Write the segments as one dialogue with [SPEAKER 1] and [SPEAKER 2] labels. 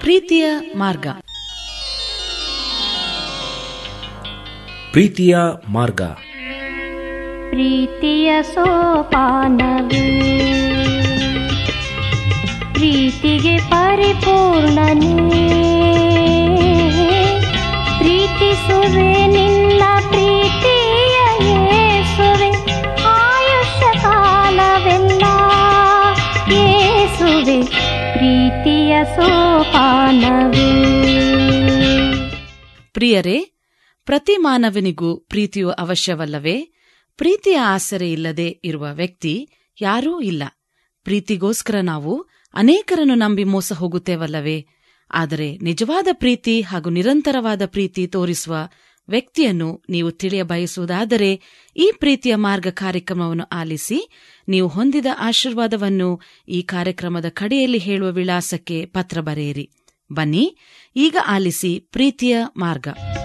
[SPEAKER 1] ಪ್ರೀತಿಯ ಮಾರ್ಗ
[SPEAKER 2] ಪ್ರೀತಿಯ ಮಾರ್ಗ
[SPEAKER 3] ಪ್ರೀತಿಯ ಸೋಪಾನವೇ ಪ್ರೀತಿಗೆ ಪರಿಪೂರ್ಣನೇ ಪ್ರೀತಿಸುವೆ ನಿನ್ನ ಪ್ರೀತಿಯ ಯೇಸುವೆ ಆಯುಷ್ಯ ಕಾಲವೆಲ್ಲ ಯೇಸುವೆ ಪ್ರೀತಿಯ ಸೋಪಾನವೇ
[SPEAKER 1] ಪ್ರಿಯರೇ ಪ್ರತಿ ಮಾನವನಿಗೂ ಪ್ರೀತಿಯು ಅವಶ್ಯವಲ್ಲವೇ ಪ್ರೀತಿಯ ಆಸರೆ ಇಲ್ಲದೆ ಇರುವ ವ್ಯಕ್ತಿ ಯಾರೂ ಇಲ್ಲ ಪ್ರೀತಿಗೋಸ್ಕರ ನಾವು ಅನೇಕರನ್ನು ನಂಬಿ ಮೋಸ ಹೋಗುತ್ತೇವಲ್ಲವೇ ಆದರೆ ನಿಜವಾದ ಪ್ರೀತಿ ಹಾಗೂ ನಿರಂತರವಾದ ಪ್ರೀತಿ ತೋರಿಸುವ ವ್ಯಕ್ತಿಯನ್ನು ನೀವು ತಿಳಿಯ ಬಯಸುವುದಾದರೆ ಈ ಪ್ರೀತಿಯ ಮಾರ್ಗ ಕಾರ್ಯಕ್ರಮವನ್ನು ಆಲಿಸಿ ನೀವು ಹೊಂದಿದ ಆಶೀರ್ವಾದವನ್ನು ಈ ಕಾರ್ಯಕ್ರಮದ ಕಡೆಯಲ್ಲಿ ಹೇಳುವ ವಿಳಾಸಕ್ಕೆ ಪತ್ರ ಬರೆಯಿರಿ ಬನ್ನಿ ಈಗ ಆಲಿಸಿ ಪ್ರೀತಿಯ ಮಾರ್ಗ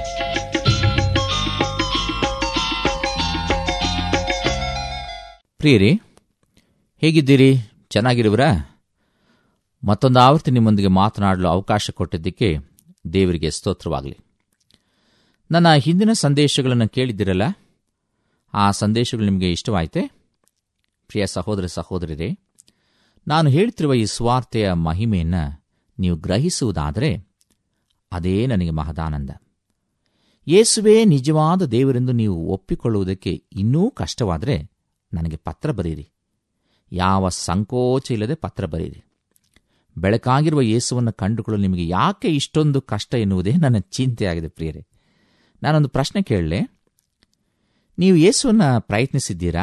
[SPEAKER 4] ಪ್ರಿಯರಿ ಹೇಗಿದ್ದೀರಿ ಚೆನ್ನಾಗಿರುವರಾ ಮತ್ತೊಂದು ಆವರ್ತಿ ನಿಮ್ಮೊಂದಿಗೆ ಮಾತನಾಡಲು ಅವಕಾಶ ಕೊಟ್ಟಿದ್ದಕ್ಕೆ ದೇವರಿಗೆ ಸ್ತೋತ್ರವಾಗಲಿ ನನ್ನ ಹಿಂದಿನ ಸಂದೇಶಗಳನ್ನು ಕೇಳಿದ್ದಿರಲ್ಲ ಆ ಸಂದೇಶಗಳು ನಿಮಗೆ ಇಷ್ಟವಾಯಿತೆ ಪ್ರಿಯ ಸಹೋದರ ಸಹೋದರರೇ ನಾನು ಹೇಳುತ್ತಿರುವ ಈ ಸ್ವಾರ್ಥೆಯ ಮಹಿಮೆಯನ್ನು ನೀವು ಗ್ರಹಿಸುವುದಾದರೆ ಅದೇ ನನಗೆ ಮಹದಾನಂದ ಯೇಸುವೇ ನಿಜವಾದ ದೇವರೆಂದು ನೀವು ಒಪ್ಪಿಕೊಳ್ಳುವುದಕ್ಕೆ ಇನ್ನೂ ಕಷ್ಟವಾದರೆ ನನಗೆ ಪತ್ರ ಬರೆಯಿರಿ ಯಾವ ಸಂಕೋಚ ಇಲ್ಲದೆ ಪತ್ರ ಬರೆಯಿರಿ ಬೆಳಕಾಗಿರುವ ಯೇಸುವನ್ನು ಕಂಡುಕೊಳ್ಳಲು ನಿಮಗೆ ಯಾಕೆ ಇಷ್ಟೊಂದು ಕಷ್ಟ ಎನ್ನುವುದೇ ನನ್ನ ಚಿಂತೆಯಾಗಿದೆ ಪ್ರಿಯರೇ ನಾನೊಂದು ಪ್ರಶ್ನೆ ಕೇಳಲೆ ನೀವು ಯೇಸುವನ್ನು ಪ್ರಯತ್ನಿಸಿದ್ದೀರಾ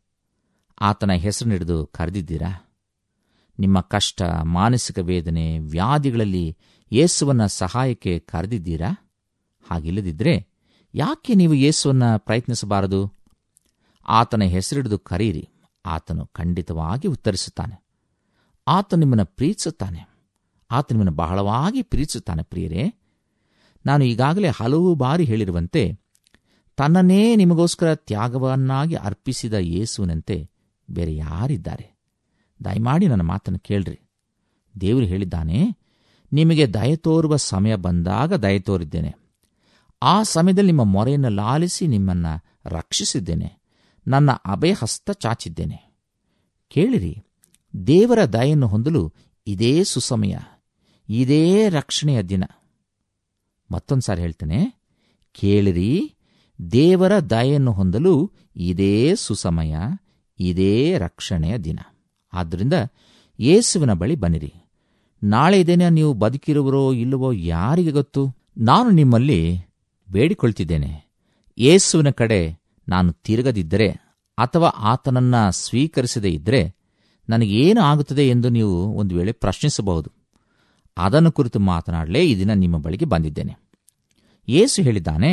[SPEAKER 4] ಆತನ ಹೆಸರು ಹಿಡಿದು ಕರೆದಿದ್ದೀರಾ ನಿಮ್ಮ ಕಷ್ಟ ಮಾನಸಿಕ ವೇದನೆ ವ್ಯಾಧಿಗಳಲ್ಲಿ ಯೇಸುವನ್ನ ಸಹಾಯಕ್ಕೆ ಕರೆದಿದ್ದೀರಾ ಹಾಗಿಲ್ಲದಿದ್ದರೆ ಯಾಕೆ ನೀವು ಯೇಸುವನ್ನ ಪ್ರಯತ್ನಿಸಬಾರದು ಆತನ ಹೆಸರಿಡಿದು ಕರೆಯಿರಿ ಆತನು ಖಂಡಿತವಾಗಿ ಉತ್ತರಿಸುತ್ತಾನೆ ಆತ ನಿಮ್ಮನ್ನು ಪ್ರೀತಿಸುತ್ತಾನೆ ಆತ ನಿಮ್ಮನ್ನು ಬಹಳವಾಗಿ ಪ್ರೀತಿಸುತ್ತಾನೆ ಪ್ರಿಯರೇ ನಾನು ಈಗಾಗಲೇ ಹಲವು ಬಾರಿ ಹೇಳಿರುವಂತೆ ತನ್ನನ್ನೇ ನಿಮಗೋಸ್ಕರ ತ್ಯಾಗವನ್ನಾಗಿ ಅರ್ಪಿಸಿದ ಯೇಸುವಿನಂತೆ ಬೇರೆ ಯಾರಿದ್ದಾರೆ ದಯಮಾಡಿ ನನ್ನ ಮಾತನ್ನು ಕೇಳ್ರಿ ದೇವರು ಹೇಳಿದ್ದಾನೆ ನಿಮಗೆ ದಯ ತೋರುವ ಸಮಯ ಬಂದಾಗ ದಯ ತೋರಿದ್ದೇನೆ ಆ ಸಮಯದಲ್ಲಿ ನಿಮ್ಮ ಮೊರೆಯನ್ನು ಲಾಲಿಸಿ ನಿಮ್ಮನ್ನು ರಕ್ಷಿಸಿದ್ದೇನೆ ನನ್ನ ಅಭಯ ಹಸ್ತ ಚಾಚಿದ್ದೇನೆ ಕೇಳಿರಿ ದೇವರ ದಯೆಯನ್ನು ಹೊಂದಲು ಇದೇ ಸುಸಮಯ ಇದೇ ರಕ್ಷಣೆಯ ದಿನ ಮತ್ತೊಂದು ಸಾರಿ ಹೇಳ್ತೇನೆ ಕೇಳಿರಿ ದೇವರ ದಯೆಯನ್ನು ಹೊಂದಲು ಇದೇ ಸುಸಮಯ ಇದೇ ರಕ್ಷಣೆಯ ದಿನ ಆದ್ದರಿಂದ ಯೇಸುವಿನ ಬಳಿ ಬನ್ನಿರಿ ನಾಳೆ ದಿನ ನೀವು ಬದುಕಿರುವರೋ ಇಲ್ಲವೋ ಯಾರಿಗೆ ಗೊತ್ತು ನಾನು ನಿಮ್ಮಲ್ಲಿ ಬೇಡಿಕೊಳ್ತಿದ್ದೇನೆ ಯೇಸುವಿನ ಕಡೆ ನಾನು ತಿರುಗದಿದ್ದರೆ ಅಥವಾ ಆತನನ್ನ ಸ್ವೀಕರಿಸದೇ ಇದ್ದರೆ ನನಗೇನು ಆಗುತ್ತದೆ ಎಂದು ನೀವು ಒಂದು ವೇಳೆ ಪ್ರಶ್ನಿಸಬಹುದು ಅದನ್ನು ಕುರಿತು ಮಾತನಾಡಲೇ ಈ ದಿನ ನಿಮ್ಮ ಬಳಿಗೆ ಬಂದಿದ್ದೇನೆ ಯೇಸು ಹೇಳಿದ್ದಾನೆ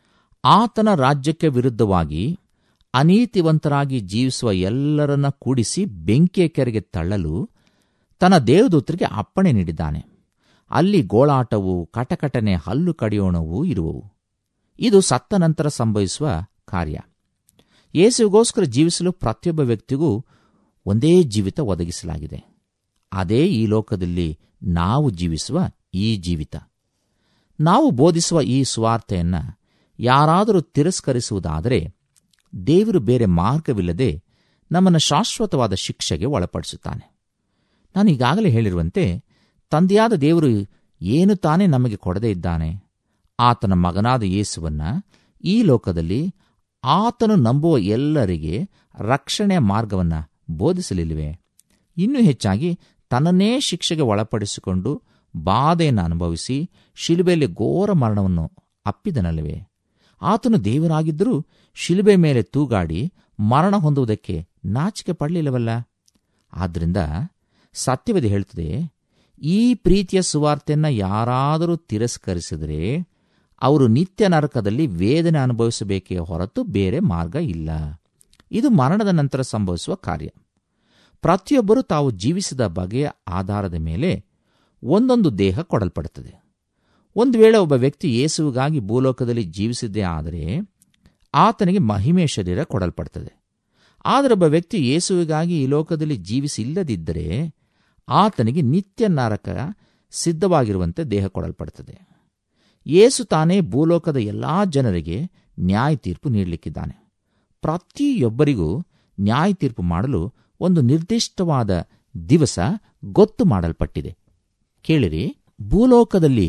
[SPEAKER 4] ಆತನ ರಾಜ್ಯಕ್ಕೆ ವಿರುದ್ಧವಾಗಿ ಅನೀತಿವಂತರಾಗಿ ಜೀವಿಸುವ ಎಲ್ಲರನ್ನ ಕೂಡಿಸಿ ಬೆಂಕಿಯ ಕೆರೆಗೆ ತಳ್ಳಲು ತನ್ನ ದೇವದೂತರಿಗೆ ಅಪ್ಪಣೆ ನೀಡಿದ್ದಾನೆ ಅಲ್ಲಿ ಗೋಳಾಟವು ಕಟಕಟನೆ ಹಲ್ಲು ಕಡಿಯೋಣವೂ ಇರುವವು ಇದು ಸತ್ತ ನಂತರ ಸಂಭವಿಸುವ ಕಾರ್ಯ ಯೇಸುವಿಗೋಸ್ಕರ ಜೀವಿಸಲು ಪ್ರತಿಯೊಬ್ಬ ವ್ಯಕ್ತಿಗೂ ಒಂದೇ ಜೀವಿತ ಒದಗಿಸಲಾಗಿದೆ ಅದೇ ಈ ಲೋಕದಲ್ಲಿ ನಾವು ಜೀವಿಸುವ ಈ ಜೀವಿತ ನಾವು ಬೋಧಿಸುವ ಈ ಸ್ವಾರ್ಥೆಯನ್ನ ಯಾರಾದರೂ ತಿರಸ್ಕರಿಸುವುದಾದರೆ ದೇವರು ಬೇರೆ ಮಾರ್ಗವಿಲ್ಲದೆ ನಮ್ಮನ್ನು ಶಾಶ್ವತವಾದ ಶಿಕ್ಷೆಗೆ ಒಳಪಡಿಸುತ್ತಾನೆ ನಾನು ಈಗಾಗಲೇ ಹೇಳಿರುವಂತೆ ತಂದೆಯಾದ ದೇವರು ಏನು ತಾನೇ ನಮಗೆ ಕೊಡದೇ ಇದ್ದಾನೆ ಆತನ ಮಗನಾದ ಯೇಸುವನ್ನ ಈ ಲೋಕದಲ್ಲಿ ಆತನು ನಂಬುವ ಎಲ್ಲರಿಗೆ ರಕ್ಷಣೆಯ ಮಾರ್ಗವನ್ನು ಬೋಧಿಸಲಿಲ್ಲವೆ ಇನ್ನೂ ಹೆಚ್ಚಾಗಿ ತನ್ನನ್ನೇ ಶಿಕ್ಷೆಗೆ ಒಳಪಡಿಸಿಕೊಂಡು ಬಾಧೆಯನ್ನು ಅನುಭವಿಸಿ ಶಿಲುಬೆಯಲ್ಲಿ ಘೋರ ಮರಣವನ್ನು ಅಪ್ಪಿದನಲ್ಲವೇ ಆತನು ದೇವರಾಗಿದ್ದರೂ ಶಿಲುಬೆ ಮೇಲೆ ತೂಗಾಡಿ ಮರಣ ಹೊಂದುವುದಕ್ಕೆ ನಾಚಿಕೆ ಪಡಲಿಲ್ಲವಲ್ಲ ಆದ್ದರಿಂದ ಸತ್ಯವೇದ ಹೇಳುತ್ತದೆ ಈ ಪ್ರೀತಿಯ ಸುವಾರ್ತೆಯನ್ನ ಯಾರಾದರೂ ತಿರಸ್ಕರಿಸಿದರೆ ಅವರು ನಿತ್ಯ ನರಕದಲ್ಲಿ ವೇದನೆ ಅನುಭವಿಸಬೇಕೇ ಹೊರತು ಬೇರೆ ಮಾರ್ಗ ಇಲ್ಲ ಇದು ಮರಣದ ನಂತರ ಸಂಭವಿಸುವ ಕಾರ್ಯ ಪ್ರತಿಯೊಬ್ಬರೂ ತಾವು ಜೀವಿಸಿದ ಬಗೆಯ ಆಧಾರದ ಮೇಲೆ ಒಂದೊಂದು ದೇಹ ಕೊಡಲ್ಪಡುತ್ತದೆ ಒಂದು ವೇಳೆ ಒಬ್ಬ ವ್ಯಕ್ತಿ ಯೇಸುವಿಗಾಗಿ ಭೂಲೋಕದಲ್ಲಿ ಜೀವಿಸಿದ್ದೇ ಆದರೆ ಆತನಿಗೆ ಮಹಿಮೆಯ ಶರೀರ ಕೊಡಲ್ಪಡುತ್ತದೆ ಆದರೆ ಒಬ್ಬ ವ್ಯಕ್ತಿ ಯೇಸುವಿಗಾಗಿ ಈ ಲೋಕದಲ್ಲಿ ಜೀವಿಸಿಲ್ಲದಿದ್ದರೆ ಆತನಿಗೆ ನಿತ್ಯ ನರಕ ಸಿದ್ಧವಾಗಿರುವಂತೆ ದೇಹ ಕೊಡಲ್ಪಡುತ್ತದೆ ಯೇಸು ತಾನೇ ಭೂಲೋಕದ ಎಲ್ಲಾ ಜನರಿಗೆ ನ್ಯಾಯ ತೀರ್ಪು ನೀಡಲಿಕ್ಕಿದ್ದಾನೆ ಪ್ರತಿಯೊಬ್ಬರಿಗೂ ನ್ಯಾಯ ತೀರ್ಪು ಮಾಡಲು ಒಂದು ನಿರ್ದಿಷ್ಟವಾದ ದಿವಸ ಗೊತ್ತು ಮಾಡಲ್ಪಟ್ಟಿದೆ ಕೇಳಿರಿ ಭೂಲೋಕದಲ್ಲಿ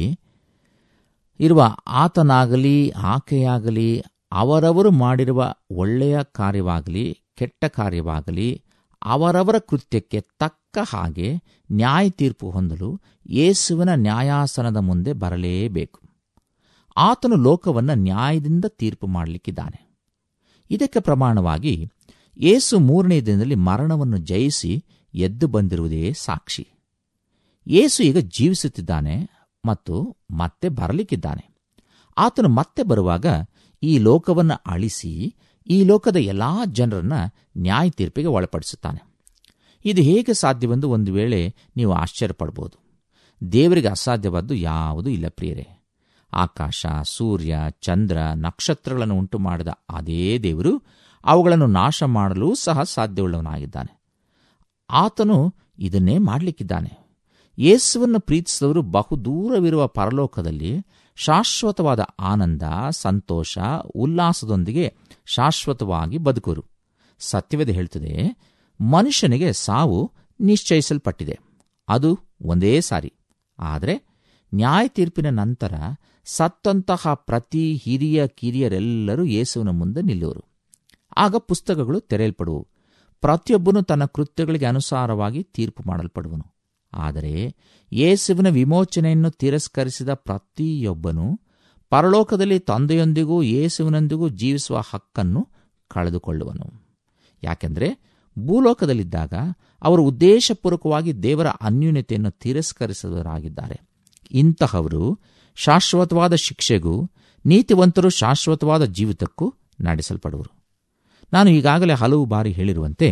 [SPEAKER 4] ಇರುವ ಆತನಾಗಲಿ ಆಕೆಯಾಗಲಿ ಅವರವರು ಮಾಡಿರುವ ಒಳ್ಳೆಯ ಕಾರ್ಯವಾಗಲಿ ಕೆಟ್ಟ ಕಾರ್ಯವಾಗಲಿ ಅವರವರ ಕೃತ್ಯಕ್ಕೆ ತಕ್ಕ ಹಾಗೆ ನ್ಯಾಯ ತೀರ್ಪು ಹೊಂದಲು ಯೇಸುವಿನ ನ್ಯಾಯಾಸನದ ಮುಂದೆ ಬರಲೇಬೇಕು ಆತನು ಲೋಕವನ್ನು ನ್ಯಾಯದಿಂದ ತೀರ್ಪು ಮಾಡಲಿಕ್ಕಿದ್ದಾನೆ ಇದಕ್ಕೆ ಪ್ರಮಾಣವಾಗಿ ಯೇಸು ಮೂರನೇ ದಿನದಲ್ಲಿ ಮರಣವನ್ನು ಜಯಿಸಿ ಎದ್ದು ಬಂದಿರುವುದೇ ಸಾಕ್ಷಿ ಯೇಸು ಈಗ ಜೀವಿಸುತ್ತಿದ್ದಾನೆ ಮತ್ತು ಮತ್ತೆ ಬರಲಿಕ್ಕಿದ್ದಾನೆ ಆತನು ಮತ್ತೆ ಬರುವಾಗ ಈ ಲೋಕವನ್ನು ಅಳಿಸಿ ಈ ಲೋಕದ ಎಲ್ಲಾ ಜನರನ್ನ ನ್ಯಾಯ ತೀರ್ಪಿಗೆ ಒಳಪಡಿಸುತ್ತಾನೆ ಇದು ಹೇಗೆ ಸಾಧ್ಯವೆಂದು ಒಂದು ವೇಳೆ ನೀವು ಆಶ್ಚರ್ಯಪಡಬಹುದು ದೇವರಿಗೆ ಅಸಾಧ್ಯವಾದ್ದು ಯಾವುದೂ ಇಲ್ಲ ಪ್ರಿಯರೇ ಆಕಾಶ ಸೂರ್ಯ ಚಂದ್ರ ನಕ್ಷತ್ರಗಳನ್ನು ಉಂಟು ಮಾಡಿದ ಅದೇ ದೇವರು ಅವುಗಳನ್ನು ನಾಶ ಮಾಡಲು ಸಹ ಸಾಧ್ಯವುಳ್ಳವನಾಗಿದ್ದಾನೆ ಆತನು ಇದನ್ನೇ ಮಾಡಲಿಕ್ಕಿದ್ದಾನೆ ಯೇಸುವನ್ನು ಪ್ರೀತಿಸಿದವರು ಬಹುದೂರವಿರುವ ಪರಲೋಕದಲ್ಲಿ ಶಾಶ್ವತವಾದ ಆನಂದ ಸಂತೋಷ ಉಲ್ಲಾಸದೊಂದಿಗೆ ಶಾಶ್ವತವಾಗಿ ಬದುಕುವರು ಸತ್ಯವೇದ ಹೇಳ್ತದೆ ಮನುಷ್ಯನಿಗೆ ಸಾವು ನಿಶ್ಚಯಿಸಲ್ಪಟ್ಟಿದೆ ಅದು ಒಂದೇ ಸಾರಿ ಆದರೆ ನ್ಯಾಯ ತೀರ್ಪಿನ ನಂತರ ಸತ್ತಂತಹ ಪ್ರತಿ ಹಿರಿಯ ಕಿರಿಯರೆಲ್ಲರೂ ಯೇಸುವಿನ ಮುಂದೆ ನಿಲ್ಲುವರು ಆಗ ಪುಸ್ತಕಗಳು ತೆರೆಯಲ್ಪಡುವು ಪ್ರತಿಯೊಬ್ಬನು ತನ್ನ ಕೃತ್ಯಗಳಿಗೆ ಅನುಸಾರವಾಗಿ ತೀರ್ಪು ಮಾಡಲ್ಪಡುವನು ಆದರೆ ಯೇಸುವಿನ ವಿಮೋಚನೆಯನ್ನು ತಿರಸ್ಕರಿಸಿದ ಪ್ರತಿಯೊಬ್ಬನು ಪರಲೋಕದಲ್ಲಿ ತಂದೆಯೊಂದಿಗೂ ಯೇಸುವಿನೊಂದಿಗೂ ಜೀವಿಸುವ ಹಕ್ಕನ್ನು ಕಳೆದುಕೊಳ್ಳುವನು ಯಾಕೆಂದರೆ ಭೂಲೋಕದಲ್ಲಿದ್ದಾಗ ಅವರು ಉದ್ದೇಶಪೂರ್ವಕವಾಗಿ ದೇವರ ಅನ್ಯೂನ್ಯತೆಯನ್ನು ತಿರಸ್ಕರಿಸಿದವರಾಗಿದ್ದಾರೆ ಇಂತಹವರು ಶಾಶ್ವತವಾದ ಶಿಕ್ಷೆಗೂ ನೀತಿವಂತರು ಶಾಶ್ವತವಾದ ಜೀವಿತಕ್ಕೂ ನಡೆಸಲ್ಪಡುವರು ನಾನು ಈಗಾಗಲೇ ಹಲವು ಬಾರಿ ಹೇಳಿರುವಂತೆ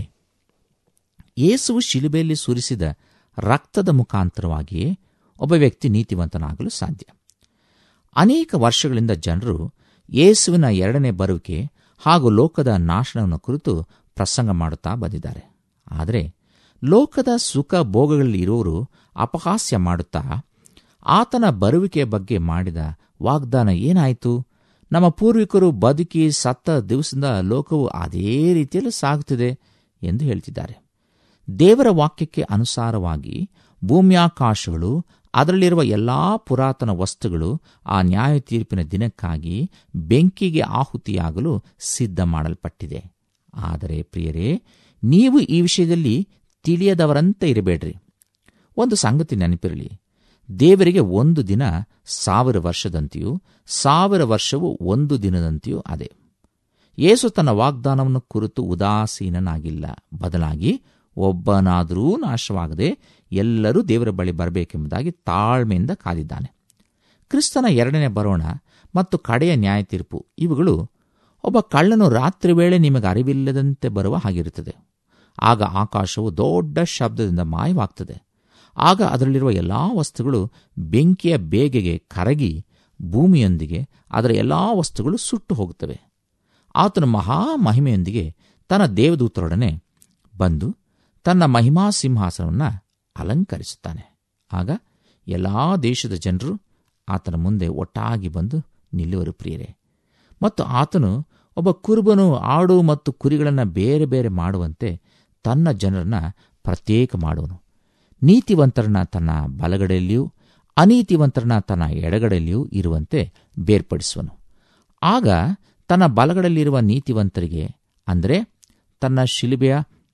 [SPEAKER 4] ಯೇಸುವು ಶಿಲುಬೆಯಲ್ಲಿ ಸುರಿಸಿದ ರಕ್ತದ ಮುಖಾಂತರವಾಗಿಯೇ ಒಬ್ಬ ವ್ಯಕ್ತಿ ನೀತಿವಂತನಾಗಲು ಸಾಧ್ಯ ಅನೇಕ ವರ್ಷಗಳಿಂದ ಜನರು ಯೇಸುವಿನ ಎರಡನೇ ಬರುವಿಕೆ ಹಾಗೂ ಲೋಕದ ನಾಶನವನ್ನು ಕುರಿತು ಪ್ರಸಂಗ ಮಾಡುತ್ತಾ ಬಂದಿದ್ದಾರೆ ಆದರೆ ಲೋಕದ ಸುಖ ಭೋಗಗಳಲ್ಲಿ ಇರುವವರು ಅಪಹಾಸ್ಯ ಮಾಡುತ್ತಾ ಆತನ ಬರುವಿಕೆಯ ಬಗ್ಗೆ ಮಾಡಿದ ವಾಗ್ದಾನ ಏನಾಯಿತು ನಮ್ಮ ಪೂರ್ವಿಕರು ಬದುಕಿ ಸತ್ತ ದಿವಸದಿಂದ ಲೋಕವು ಅದೇ ರೀತಿಯಲ್ಲಿ ಸಾಗುತ್ತಿದೆ ಎಂದು ಹೇಳ್ತಿದ್ದಾರೆ ದೇವರ ವಾಕ್ಯಕ್ಕೆ ಅನುಸಾರವಾಗಿ ಭೂಮ್ಯಾಕಾಶಗಳು ಅದರಲ್ಲಿರುವ ಎಲ್ಲಾ ಪುರಾತನ ವಸ್ತುಗಳು ಆ ನ್ಯಾಯ ತೀರ್ಪಿನ ದಿನಕ್ಕಾಗಿ ಬೆಂಕಿಗೆ ಆಹುತಿಯಾಗಲು ಸಿದ್ಧ ಮಾಡಲ್ಪಟ್ಟಿದೆ ಆದರೆ ಪ್ರಿಯರೇ ನೀವು ಈ ವಿಷಯದಲ್ಲಿ ತಿಳಿಯದವರಂತೆ ಇರಬೇಡ್ರಿ ಒಂದು ಸಂಗತಿ ನೆನಪಿರಲಿ ದೇವರಿಗೆ ಒಂದು ದಿನ ಸಾವಿರ ವರ್ಷದಂತೆಯೂ ಸಾವಿರ ವರ್ಷವು ಒಂದು ದಿನದಂತೆಯೂ ಅದೇ ಯೇಸು ತನ್ನ ವಾಗ್ದಾನವನ್ನು ಕುರಿತು ಉದಾಸೀನನಾಗಿಲ್ಲ ಬದಲಾಗಿ ಒಬ್ಬನಾದರೂ ನಾಶವಾಗದೆ ಎಲ್ಲರೂ ದೇವರ ಬಳಿ ಬರಬೇಕೆಂಬುದಾಗಿ ತಾಳ್ಮೆಯಿಂದ ಕಾದಿದ್ದಾನೆ ಕ್ರಿಸ್ತನ ಎರಡನೇ ಬರೋಣ ಮತ್ತು ಕಡೆಯ ನ್ಯಾಯ ತೀರ್ಪು ಇವುಗಳು ಒಬ್ಬ ಕಳ್ಳನು ರಾತ್ರಿ ವೇಳೆ ನಿಮಗೆ ಅರಿವಿಲ್ಲದಂತೆ ಬರುವ ಹಾಗಿರುತ್ತದೆ ಆಗ ಆಕಾಶವು ದೊಡ್ಡ ಶಬ್ದದಿಂದ ಮಾಯವಾಗ್ತದೆ ಆಗ ಅದರಲ್ಲಿರುವ ಎಲ್ಲಾ ವಸ್ತುಗಳು ಬೆಂಕಿಯ ಬೇಗೆಗೆ ಕರಗಿ ಭೂಮಿಯೊಂದಿಗೆ ಅದರ ಎಲ್ಲಾ ವಸ್ತುಗಳು ಸುಟ್ಟು ಹೋಗುತ್ತವೆ ಆತನು ಮಹಾ ಮಹಿಮೆಯೊಂದಿಗೆ ತನ್ನ ದೇವದೂತರೊಡನೆ ಬಂದು ತನ್ನ ಮಹಿಮಾ ಸಿಂಹಾಸನವನ್ನು ಅಲಂಕರಿಸುತ್ತಾನೆ ಆಗ ಎಲ್ಲಾ ದೇಶದ ಜನರು ಆತನ ಮುಂದೆ ಒಟ್ಟಾಗಿ ಬಂದು ನಿಲ್ಲುವರು ಪ್ರಿಯರೇ ಮತ್ತು ಆತನು ಒಬ್ಬ ಕುರುಬನು ಆಡು ಮತ್ತು ಕುರಿಗಳನ್ನು ಬೇರೆ ಬೇರೆ ಮಾಡುವಂತೆ ತನ್ನ ಜನರನ್ನ ಪ್ರತ್ಯೇಕ ಮಾಡುವನು ನೀತಿವಂತರನ್ನ ತನ್ನ ಬಲಗಡೆಯಲ್ಲಿಯೂ ಅನೀತಿವಂತರನ್ನ ತನ್ನ ಎಡಗಡೆಯಲ್ಲಿಯೂ ಇರುವಂತೆ ಬೇರ್ಪಡಿಸುವನು ಆಗ ತನ್ನ ಬಲಗಡೆಯಲ್ಲಿರುವ ನೀತಿವಂತರಿಗೆ ಅಂದರೆ ತನ್ನ ಶಿಲುಬೆಯ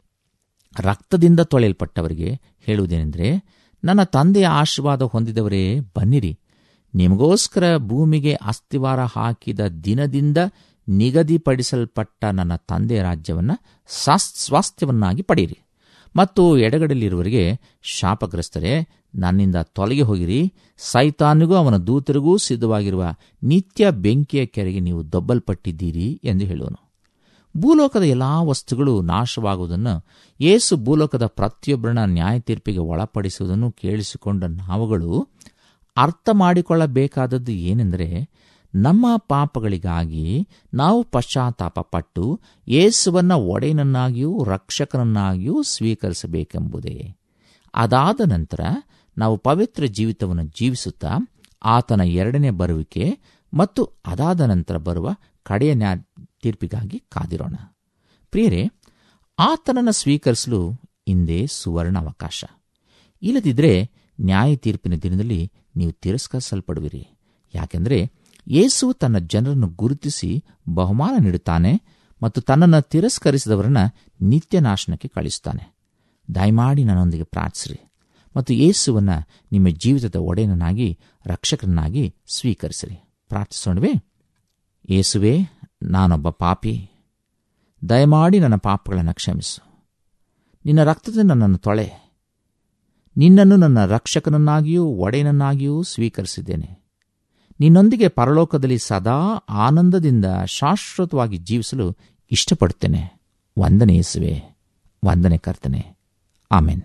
[SPEAKER 4] ರಕ್ತದಿಂದ ತೊಳೆಯಲ್ಪಟ್ಟವರಿಗೆ ಹೇಳುವುದೇನೆಂದರೆ ನನ್ನ ತಂದೆಯ ಆಶೀರ್ವಾದ ಹೊಂದಿದವರೇ ಬನ್ನಿರಿ ನಿಮಗೋಸ್ಕರ ಭೂಮಿಗೆ ಅಸ್ತಿವಾರ ಹಾಕಿದ ದಿನದಿಂದ ನಿಗದಿಪಡಿಸಲ್ಪಟ್ಟ ನನ್ನ ತಂದೆಯ ರಾಜ್ಯವನ್ನು ಸ್ವಾಸ್ಥ್ಯವನ್ನಾಗಿ ಪಡೆಯಿರಿ ಮತ್ತು ಎಡಗಡೆಯಲ್ಲಿರುವವರಿಗೆ ಶಾಪಗ್ರಸ್ತರೇ ನನ್ನಿಂದ ತೊಲಗಿ ಹೋಗಿರಿ ಸೈತಾನಿಗೂ ಅವನ ದೂತರಿಗೂ ಸಿದ್ಧವಾಗಿರುವ ನಿತ್ಯ ಬೆಂಕಿಯ ಕೆರೆಗೆ ನೀವು ದೊಬ್ಬಲ್ಪಟ್ಟಿದ್ದೀರಿ ಎಂದು ಹೇಳುವನು ಭೂಲೋಕದ ಎಲ್ಲಾ ವಸ್ತುಗಳು ನಾಶವಾಗುವುದನ್ನು ಯೇಸು ಭೂಲೋಕದ ಪ್ರತಿಯೊಬ್ಬರನ್ನ ನ್ಯಾಯ ತೀರ್ಪಿಗೆ ಒಳಪಡಿಸುವುದನ್ನು ಕೇಳಿಸಿಕೊಂಡ ನಾವುಗಳು ಅರ್ಥ ಮಾಡಿಕೊಳ್ಳಬೇಕಾದದ್ದು ಏನೆಂದರೆ ನಮ್ಮ ಪಾಪಗಳಿಗಾಗಿ ನಾವು ಪಶ್ಚಾತ್ತಾಪ ಪಟ್ಟು ಯೇಸುವನ್ನ ಒಡೆಯನನ್ನಾಗಿಯೂ ರಕ್ಷಕನನ್ನಾಗಿಯೂ ಸ್ವೀಕರಿಸಬೇಕೆಂಬುದೇ ಅದಾದ ನಂತರ ನಾವು ಪವಿತ್ರ ಜೀವಿತವನ್ನು ಜೀವಿಸುತ್ತಾ ಆತನ ಎರಡನೇ ಬರುವಿಕೆ ಮತ್ತು ಅದಾದ ನಂತರ ಬರುವ ಕಡೆಯ ನ್ಯಾಯ ತೀರ್ಪಿಗಾಗಿ ಕಾದಿರೋಣ ಪ್ರಿಯರೇ ಆತನನ್ನು ಸ್ವೀಕರಿಸಲು ಇಂದೇ ಸುವರ್ಣ ಅವಕಾಶ ಇಲ್ಲದಿದ್ದರೆ ನ್ಯಾಯ ತೀರ್ಪಿನ ದಿನದಲ್ಲಿ ನೀವು ತಿರಸ್ಕರಿಸಲ್ಪಡುವಿರಿ ಯಾಕೆಂದರೆ ಯೇಸು ತನ್ನ ಜನರನ್ನು ಗುರುತಿಸಿ ಬಹುಮಾನ ನೀಡುತ್ತಾನೆ ಮತ್ತು ತನ್ನನ್ನು ತಿರಸ್ಕರಿಸಿದವರನ್ನ ನಿತ್ಯ ನಾಶನಕ್ಕೆ ಕಳಿಸುತ್ತಾನೆ ದಯಮಾಡಿ ನನ್ನೊಂದಿಗೆ ಪ್ರಾರ್ಥಿಸಿರಿ ಮತ್ತು ಯೇಸುವನ್ನ ನಿಮ್ಮ ಜೀವಿತದ ಒಡೆಯನನ್ನಾಗಿ ರಕ್ಷಕರನ್ನಾಗಿ ಸ್ವೀಕರಿಸಿರಿ ಪ್ರಾರ್ಥಿಸೋಣವೇ ಯೇಸುವೇ ನಾನೊಬ್ಬ ಪಾಪಿ ದಯಮಾಡಿ ನನ್ನ ಪಾಪಗಳನ್ನು ಕ್ಷಮಿಸು ನಿನ್ನ ರಕ್ತದಿಂದ ನನ್ನನ್ನು ತೊಳೆ ನಿನ್ನನ್ನು ನನ್ನ ರಕ್ಷಕನನ್ನಾಗಿಯೂ ಒಡೆಯನನ್ನಾಗಿಯೂ ಸ್ವೀಕರಿಸಿದ್ದೇನೆ ನಿನ್ನೊಂದಿಗೆ ಪರಲೋಕದಲ್ಲಿ ಸದಾ ಆನಂದದಿಂದ ಶಾಶ್ವತವಾಗಿ ಜೀವಿಸಲು ಇಷ್ಟಪಡುತ್ತೇನೆ ವಂದನೆ ಯೇಸುವೆ ವಂದನೆ ಕರ್ತನೆ ಆಮೇನ್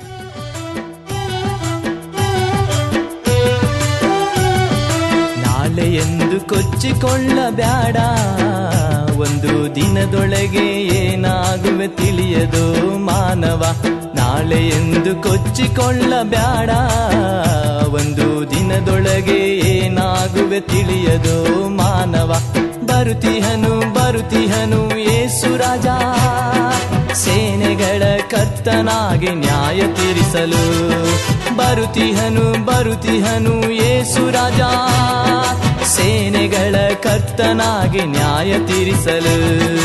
[SPEAKER 2] ನಾಳೆ ಎಂದು ಕೊಚ್ಚಿಕೊಳ್ಳಬ್ಯಾಡ ಒಂದು ದಿನದೊಳಗೆ ಏನಾಗುವೆ ತಿಳಿಯದು ಮಾನವ ನಾಳೆ ಎಂದು ಕೊಚ್ಚಿಕೊಳ್ಳಬ್ಯಾಡ ಒಂದು ದಿನದೊಳಗೆ ಏನಾಗುವೆ ತಿಳಿಯದು ಮಾನವ ಬರುತಿಹನು ಬರುತಿಹನು ಏಸು ರಾಜ ಸೇನೆಗಳ ಕರ್ತನಾಗಿ ನ್ಯಾಯ ತೀರಿಸಲು ಬರುತಿಹನು ಬರುತಿಹನು ಏಸು ರಾಜ ಸೇನೆಗಳ ಕರ್ತನಾಗಿ ನ್ಯಾಯ ತೀರಿಸಲು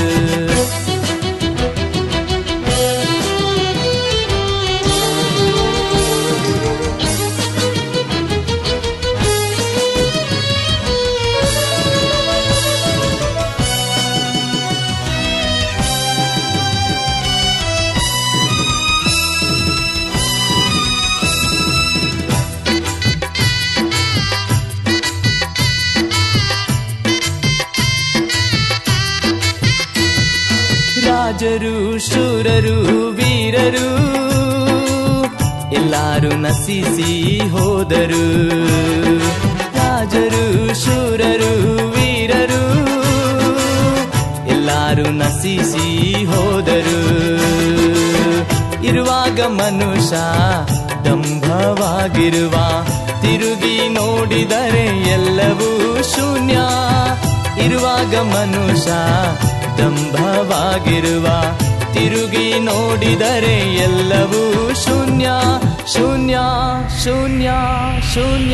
[SPEAKER 2] ರಾಜರು ಶೂರರು ವೀರರು ಎಲ್ಲಾರು ನಸಿಸಿ ಹೋದರು ರಾಜರು ಶೂರರು ವೀರರು ಎಲ್ಲಾರು ನಸಿಸಿ ಹೋದರು ಇರುವಾಗ ಮನುಷ್ಯ ದಂಭವಾಗಿರುವ ತಿರುಗಿ ನೋಡಿದರೆ ಎಲ್ಲವೂ ಶೂನ್ಯ ಇರುವಾಗ ಮನುಷ್ಯ ದಂಭವಾಗಿರುವ ತಿರುಗಿ ನೋಡಿದರೆ ಎಲ್ಲವೂ ಶೂನ್ಯ ಶೂನ್ಯ ಶೂನ್ಯ ಶೂನ್ಯ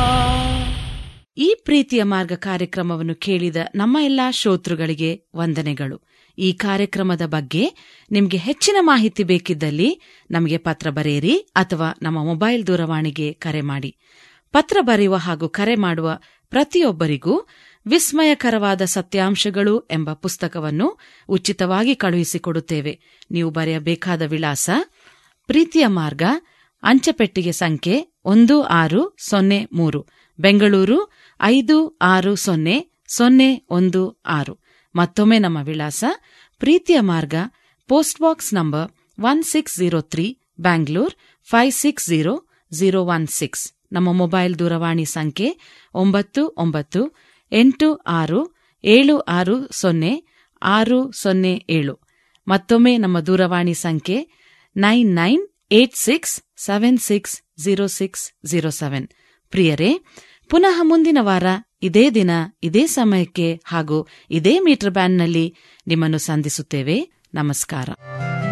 [SPEAKER 1] ಈ ಪ್ರೀತಿಯ ಮಾರ್ಗ ಕಾರ್ಯಕ್ರಮವನ್ನು ಕೇಳಿದ ನಮ್ಮ ಎಲ್ಲಾ ಶ್ರೋತೃಗಳಿಗೆ ವಂದನೆಗಳು ಈ ಕಾರ್ಯಕ್ರಮದ ಬಗ್ಗೆ ನಿಮಗೆ ಹೆಚ್ಚಿನ ಮಾಹಿತಿ ಬೇಕಿದ್ದಲ್ಲಿ ನಮಗೆ ಪತ್ರ ಬರೆಯಿರಿ ಅಥವಾ ನಮ್ಮ ಮೊಬೈಲ್ ದೂರವಾಣಿಗೆ ಕರೆ ಮಾಡಿ ಪತ್ರ ಬರೆಯುವ ಹಾಗೂ ಕರೆ ಮಾಡುವ ಪ್ರತಿಯೊಬ್ಬರಿಗೂ ವಿಸ್ಮಯಕರವಾದ ಸತ್ಯಾಂಶಗಳು ಎಂಬ ಪುಸ್ತಕವನ್ನು ಉಚಿತವಾಗಿ ಕಳುಹಿಸಿಕೊಡುತ್ತೇವೆ ನೀವು ಬರೆಯಬೇಕಾದ ವಿಳಾಸ ಪ್ರೀತಿಯ ಮಾರ್ಗ ಅಂಚೆಪೆಟ್ಟಿಗೆ ಸಂಖ್ಯೆ ಒಂದು ಆರು ಸೊನ್ನೆ ಮೂರು ಬೆಂಗಳೂರು ಐದು ಆರು ಸೊನ್ನೆ ಸೊನ್ನೆ ಒಂದು ಆರು ಮತ್ತೊಮ್ಮೆ ನಮ್ಮ ವಿಳಾಸ ಪ್ರೀತಿಯ ಮಾರ್ಗ post box number one six zero three Bangalore five six zero zero one six ನಮ್ಮ ಮೊಬೈಲ್ ದೂರವಾಣಿ ಸಂಖ್ಯೆ ಒಂಬತ್ತು ಒಂಬತ್ತು ಎಂಟು ಆರು ಏಳು ಆರು ಸೊನ್ನೆ ಆರು ಸೊನ್ನೆ ಏಳು ಮತ್ತೊಮ್ಮೆ ನಮ್ಮ ದೂರವಾಣಿ ಸಂಖ್ಯೆ nine nine eight six seven six zero six zero seven ಪ್ರಿಯರೇ ಪುನಃ ಮುಂದಿನ ವಾರ ಇದೇ ದಿನ ಇದೇ ಸಮಯಕ್ಕೆ ಹಾಗೂ ಇದೇ ಮೀಟರ್ ಬ್ಯಾಂಡ್ನಲ್ಲಿ ನಿಮ್ಮನ್ನು ಸಂಧಿಸುತ್ತೇವೆ ನಮಸ್ಕಾರ